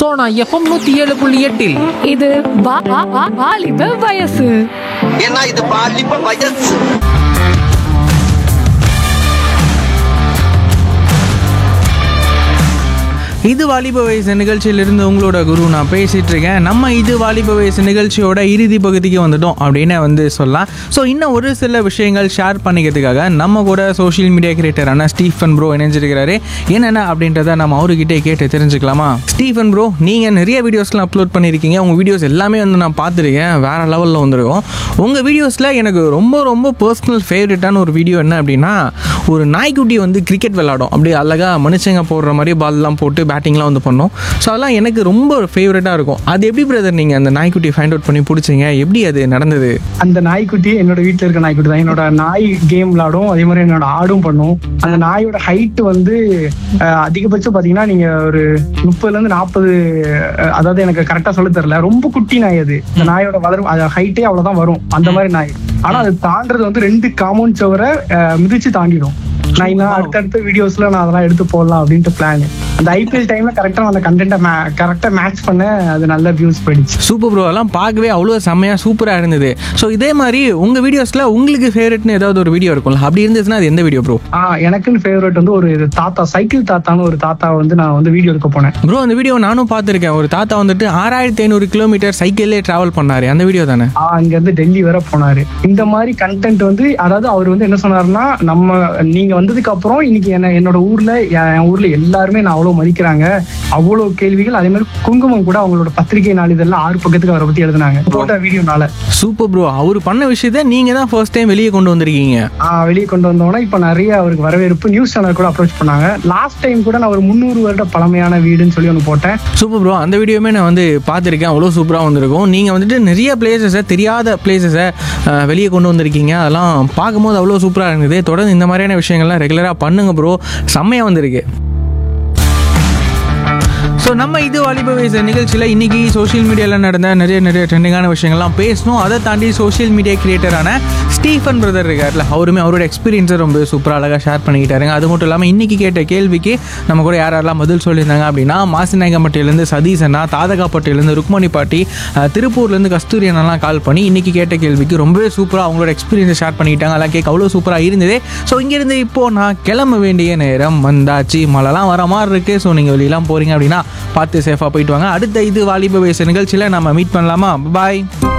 Sona FM நூத்தி ஏழு புள்ளி எட்டில் இது வா- வா- வா- வாலிப வயசு ஏன்னா இது பாலிப்ப வயசு இது வாலிப வயசு நிகழ்ச்சியிலிருந்து உங்களோட குரு நான் பேசிட்டு இருக்கேன் நம்ம இது வாலிப வயசு நிகழ்ச்சியோட இறுதி பகுதிக்கு வந்துட்டோம் அப்படின்னு வந்து சொல்லலாம் ஸோ இன்னும் ஒரு சில விஷயங்கள் ஷேர் பண்ணிக்கிறதுக்காக நம்ம கூட சோஷியல் மீடியா கிரியேட்டரான ஸ்டீஃபன் ப்ரோ இணைஞ்சிருக்கிறாரு என்னென்ன அப்படின்றத நம்ம அவர்கிட்ட கேட்டு தெரிஞ்சுக்கலாமா ஸ்டீஃபன் ப்ரோ நீங்கள் நிறைய வீடியோஸ்லாம் அப்லோட் பண்ணியிருக்கீங்க உங்கள் வீடியோஸ் எல்லாமே வந்து நான் பார்த்துருக்கேன் வேற லெவலில் வந்திருக்கும் உங்கள் வீடியோஸில் எனக்கு ரொம்ப ரொம்ப பர்சனல் ஃபேவரட்டான ஒரு வீடியோ என்ன அப்படின்னா ஒரு நாய்க்குட்டி வந்து கிரிக்கெட் விளாடும் அப்படியே அழகாக மனுஷங்க போடுற மாதிரி பால்லாம் போட்டு பேட்டிங்லாம் வந்து பண்ணோம் ஸோ அதெல்லாம் எனக்கு ரொம்ப ஃபேவரட்டாக இருக்கும் அது எப்படி பிரதர் நீங்கள் அந்த நாய்க்குட்டியை ஃபைண்ட் அவுட் பண்ணி பிடிச்சிங்க எப்படி அது நடந்தது அந்த நாய்க்குட்டி என்னோட வீட்ல இருக்க நாய்க்குட்டி தான் என்னோட நாய் கேம் விளாடும் அதே மாதிரி என்னோட ஆடும் பண்ணும் அந்த நாயோட ஹைட் வந்து அஹ், அதிகபட்சம் பாத்தீங்கன்னா நீங்க ஒரு முப்பதுல இருந்து நாற்பது அதாவது எனக்கு கரெக்டா சொல்ல தெரியல ரொம்ப குட்டி நாய் அது இந்த நாயோட வளரும் ஹைட்டே அவ்வளவுதான் வரும் அந்த மாதிரி நாய் ஆனா அது தாண்டறது வந்து ரெண்டு காம்பவுண்ட் சவரை மிதிச்சு தாண்டிடும் நான் இன்னும் அடுத்தடுத்த வீடியோஸ்ல நான் அதெல்லாம் எடுத்து போடலாம் அப்படின்ட்டு பிளான் அந்த ஐபிஎல் டைம்ல கரெக்டா அந்த கண்டென்ட்டை கரெக்டா மேட்ச் பண்ண அது நல்ல வியூஸ் போயிடுச்சு சூப்பர் ப்ரோ எல்லாம் பார்க்கவே அவ்வளோ செம்மையாக சூப்பராக இருந்தது ஸோ இதே மாதிரி உங்கள் வீடியோஸில் உங்களுக்கு ஃபேவரட்னு ஏதாவது ஒரு வீடியோ இருக்கும்ல அப்படி இருந்துச்சுன்னா அது எந்த வீடியோ ப்ரோ ஆ எனக்குன்னு ஃபேவரட் வந்து ஒரு தாத்தா சைக்கிள் தாத்தான்னு ஒரு தாத்தா வந்து நான் வந்து வீடியோ எடுக்க போனேன் ப்ரோ அந்த வீடியோ நானும் பார்த்துருக்கேன் ஒரு தாத்தா வந்துட்டு ஆறாயிரத்தி ஐநூறு கிலோமீட்டர் சைக்கிள்லே ட்ராவல் பண்ணாரு அந்த வீடியோ தானே ஆ, அங்க இருந்து டெல்லி வர போனாரு இந்த மாதிரி கண்டென்ட் வந்து அதாவது அவர் வந்து என்ன சொன்னாருன்னா நம்ம நீங்க வந்ததுக்கு அப்புறம் இன்னைக்கு என்ன என்னோட ஊர்ல என் என் ஊர்ல எல்லாருமே நான் அவ்வளவு மதிக்கிறாங்க அவ்வளவு கேள்விகள் அதே மாதிரி குங்குமம் கூட அவங்களோட பத்திரிகை நாளிதழ்ல ஆறு பக்கத்துக்கு அவரை பத்தி எழுதினாங்க போட்ட வீடியோனால சூப்பர் ப்ரோ அவர் பண்ண விஷயத்த நீங்கள் தான் ஃபர்ஸ்ட் டைம் வெளியே கொண்டு வந்திருக்கீங்க ஆஹ் வெளியே கொண்டு வந்தோம்னா இப்ப நிறைய அவருக்கு வரவேற்பு நியூஸ் சேனல் கூட அப்ரோச் பண்ணாங்க லாஸ்ட் டைம் கூட நான் ஒரு முந்நூறு வருட பழமையான வீடுன்னு சொல்லி ஒன்று போட்டேன் சூப்பர் ப்ரோ அந்த வீடியோமே நான் வந்து பார்த்துருக்கேன் அவ்வளோ சூப்பராக வந்திருக்கும் நீங்கள் வந்துட்டு நிறைய பிளேசஸை தெரியாத பிளேசஸை வெளியே கொண்டு வந்திருக்கீங்க அதெல்லாம் பார்க்கும்போது அவ்வளோ சூப்பராக இருந்தது தொடர்ந்து இந்த மாதிரியான விஷயங்கள்லாம் ரெகுலராக பண்ணுங்க ப்ரோ செம்மையாக வந்திருக்கு ஸோ நம்ம இது வாலிப வயசு நிகழ்ச்சியில் இன்னைக்கு சோஷியல் மீடியாவில் நடந்த நிறைய நிறைய ட்ரெண்டிங்கான விஷயங்கள்லாம் பேசணும் அதை தாண்டி சோஷியல் மீடியா கிரியேட்டரான ஸ்டீஃபன் பிரதர் இருக்கார்ல அவருமே அவரோட எக்ஸ்பீரியன்ஸை ரொம்ப சூப்பராக அழகாக ஷேர் பண்ணிக்கிட்டாருங்க அது மட்டும் இல்லாமல் இன்னைக்கு கேட்ட கேள்விக்கு நம்ம கூட யார் யாரெல்லாம் பதில் சொல்லியிருந்தாங்க அப்படின்னா மாசிநாயகம்பட்டியிலேருந்து சதீஷ் அண்ணா தாதகாப்பட்டியிலேருந்து ருக்மணி பாட்டி அஹ், திருப்பூர்லேருந்து கஸ்தூரி அண்ணாலாம் கால் பண்ணி இன்னைக்கு கேட்ட கேள்விக்கு ரொம்பவே சூப்பராக அவங்களோட எக்ஸ்பீரியன்ஸை ஷேர் பண்ணிக்கிட்டாங்க அதெல்லாம் கேட்க அவ்வளோ சூப்பராக இருந்தது ஸோ இங்கேருந்து இப்போ நான் கிளம்ப வேண்டிய நேரம் வந்தாச்சு மழைலாம் வர மாதிரி இருக்குது ஸோ நீங்கள் வெளியெல்லாம் போகிறீங்க அப்படின்னா பார்த்து சேஃபாக போயிட்டு வாங்க அடுத்த இது வாலிப வயசு நிகழ்ச்சியில் நம்ம மீட் பண்ணலாமா பாய்